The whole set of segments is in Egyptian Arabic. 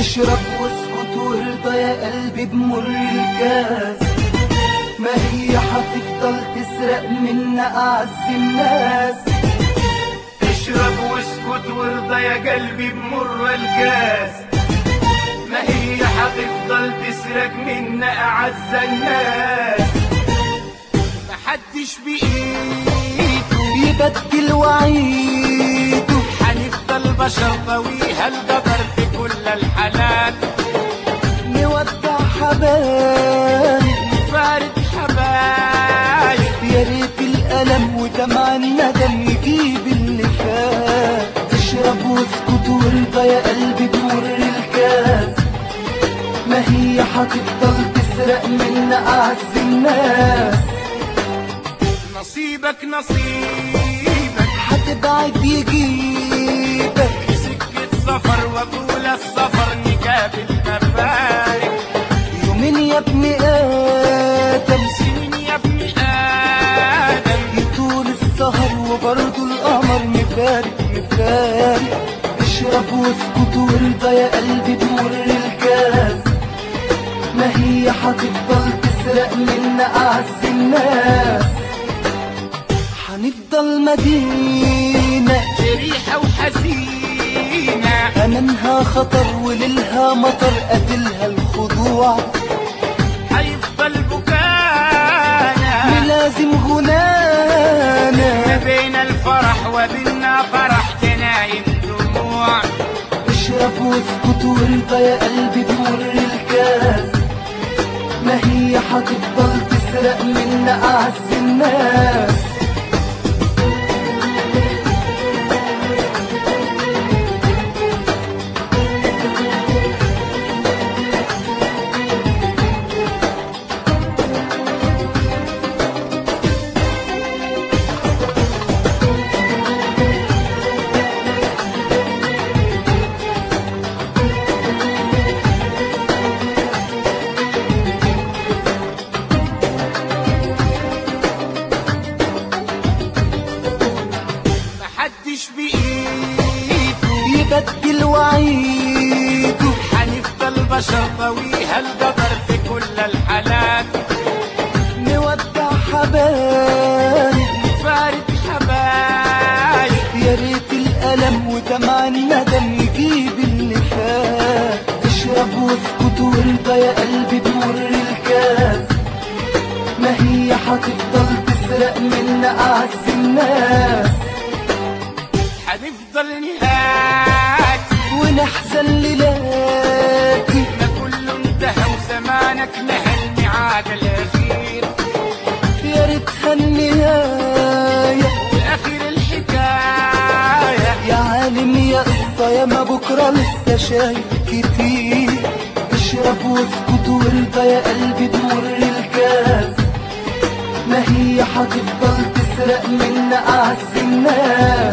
اشرب واسكت وارضى يا قلبي بمر الكاس ما هي هتفضل تسرق منا اعز الناس اشرب واسكت وارضى يا قلبي بمر الكاس ما هي هتفضل تسرق منا اعز الناس محدش بايده يبدل وعيده هنفضل بشر طويها القدر في كل الحالات نودع حبايب فارد حبايب يا ريت الألم ودمع الندم يجيب اللي فات اشرب واسكت وارضى يا قلبي بمر الكاس ما هي هتفضل تسرق منا أعز الناس نصيبك نصيبك هتبعد يجيبك في سكة سفر وطول السفر نقابل مفارق يومين يا ابن آدم سنين يا ابن آدم يطول السهر وبرضه القمر مفارق مفارق اشرب واسكت وارضى يا قلبي بمر الكاس ما هي هتفضل تسرق منا أعز الناس هنفضل مدينة جريحة وحزينة أمامها خطر وليلها مطر قتلها الخضوع حيفضل بكانا ملازم غنانا ما بين الفرح وبيننا فرح تنايم دموع اشرب واسكت وارضى يا قلبي بمر الكاس ما هي هتفضل تسرق منا أعز الناس محدش بإيده يبدل وعيده حنفضل بشر طويها القدر في كل الحالات نودع حبايب فارد حبايب يا ريت الألم ودمع الندم يجيب اللي فات اشرب واسكت وارضى يا قلبي بمر الكاس ما هي هتفضل تسرق منا أعز الناس حنفضل نهاتي ونحزن ليلاتي ما كله انتهى وزمانك نهى الميعاد الأخير يا ريتها النهاية وآخر الحكاية يا عالم يا قصة يا ما بكرة لسه شايف كتير اشرب واسكت وارضى يا قلبي بمر الكاس ما هي هتفضل تسرق منا أعز الناس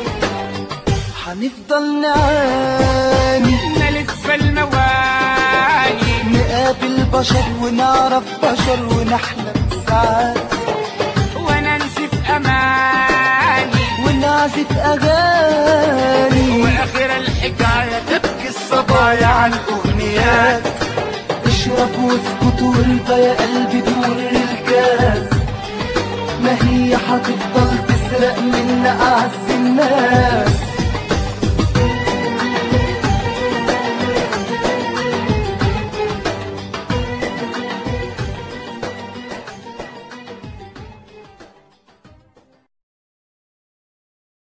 هنفضل نعاني نلف المواني نقابل بشر ونعرف بشر ونحلم ساعات وننسف أماني ونعزف أغاني وآخر الحكاية تبكي الصبايا عن أغنيات اشرب واسكت وارضى يا قلبي بمر الكاس ما هي هتفضل تسرق منا أعز الناس